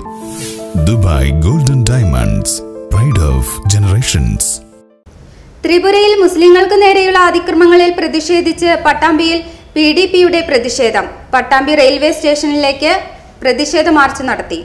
Dubai golden diamonds pride of generations ത്രിപുരയിൽ മുസ്ലിങ്ങൾക്ക് നേരെയുള്ള അതിക്രമങ്ങളിൽ പ്രതിഷേധിച്ച് പട്ടാമ്പിയിൽ പി ഡി പിയുടെ പ്രതിഷേധം പട്ടാമ്പി റെയിൽവേ സ്റ്റേഷനിലേക്ക് പ്രതിഷേധ മാർച്ച് നടത്തി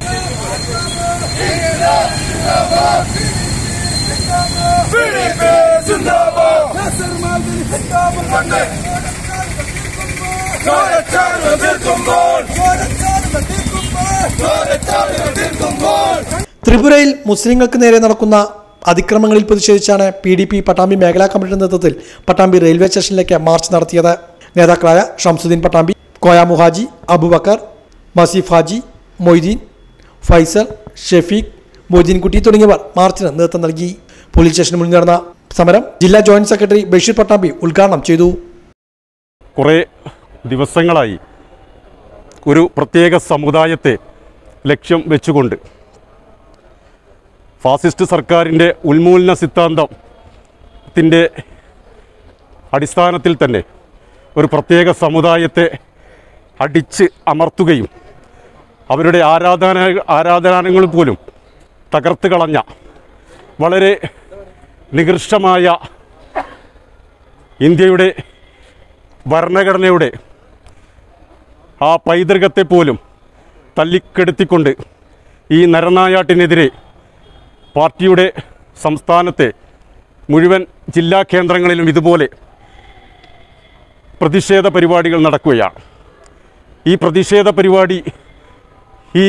ത്രിപുരയിൽ മുസ്ലിങ്ങൾക്ക് നേരെ നടക്കുന്ന അതിക്രമങ്ങളിൽ പ്രതിഷേധിച്ചാണ് പി ഡി പി പട്ടാമ്പി മേഖലാ കമ്മിറ്റിയുടെ നേതൃത്വത്തിൽ പട്ടാമ്പി റെയിൽവേ സ്റ്റേഷനിലേക്ക് മാർച്ച് നടത്തിയത് നേതാക്കളായ ഷംസുദ്ദീൻ പട്ടാമ്പി കോയ മുഹാജി അബുബക്കർ മസീഫ് ഹാജി മൊയ്തീൻ ഫൈസൽ ഷെഫീഖ് മൊയ്തീൻകുട്ടി തുടങ്ങിയവർ മാർച്ചിന് നേതൃത്വം നൽകി പോലീസ് സ്റ്റേഷന് മുന്നിൽ നടന്ന സമരം ജില്ലാ ജോയിന്റ് സെക്രട്ടറി ബഷീർ പട്ടാമ്പി ഉദ്ഘാടനം ചെയ്തു കുറേ ദിവസങ്ങളായി ഒരു പ്രത്യേക സമുദായത്തെ ലക്ഷ്യം വെച്ചുകൊണ്ട് ഫാസിസ്റ്റ് സർക്കാരിൻ്റെ ഉന്മൂലന സിദ്ധാന്തത്തിൻ്റെ അടിസ്ഥാനത്തിൽ തന്നെ ഒരു പ്രത്യേക സമുദായത്തെ അടിച്ച് അമർത്തുകയും അവരുടെ ആരാധന ആരാധനാലയങ്ങൾ പോലും തകർത്ത് കളഞ്ഞ വളരെ നികൃഷ്ടമായ ഇന്ത്യയുടെ ഭരണഘടനയുടെ ആ പൈതൃകത്തെ പോലും തല്ലിക്കെടുത്തിക്കൊണ്ട് ഈ നരനായാട്ടിനെതിരെ പാർട്ടിയുടെ സംസ്ഥാനത്തെ മുഴുവൻ ജില്ലാ കേന്ദ്രങ്ങളിലും ഇതുപോലെ പ്രതിഷേധ പരിപാടികൾ നടക്കുകയാണ് ഈ പ്രതിഷേധ പരിപാടി ഈ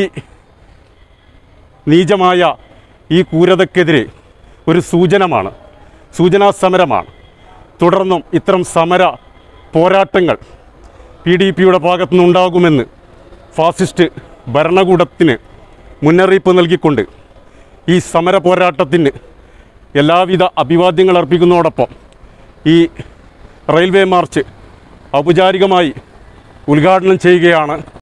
നീചമായ ഈ ക്രൂരതക്കെതിരെ ഒരു സൂചനമാണ് സൂചനാ സമരമാണ് തുടർന്നും ഇത്തരം സമര പോരാട്ടങ്ങൾ പി ഡി പിയുടെ ഭാഗത്തു നിന്നുണ്ടാകുമെന്ന് ഫാസിസ്റ്റ് ഭരണകൂടത്തിന് മുന്നറിയിപ്പ് നൽകിക്കൊണ്ട് ഈ സമര പോരാട്ടത്തിന് എല്ലാവിധ അഭിവാദ്യങ്ങൾ അർപ്പിക്കുന്നതോടൊപ്പം ഈ റെയിൽവേ മാർച്ച് ഔപചാരികമായി ഉദ്ഘാടനം ചെയ്യുകയാണ്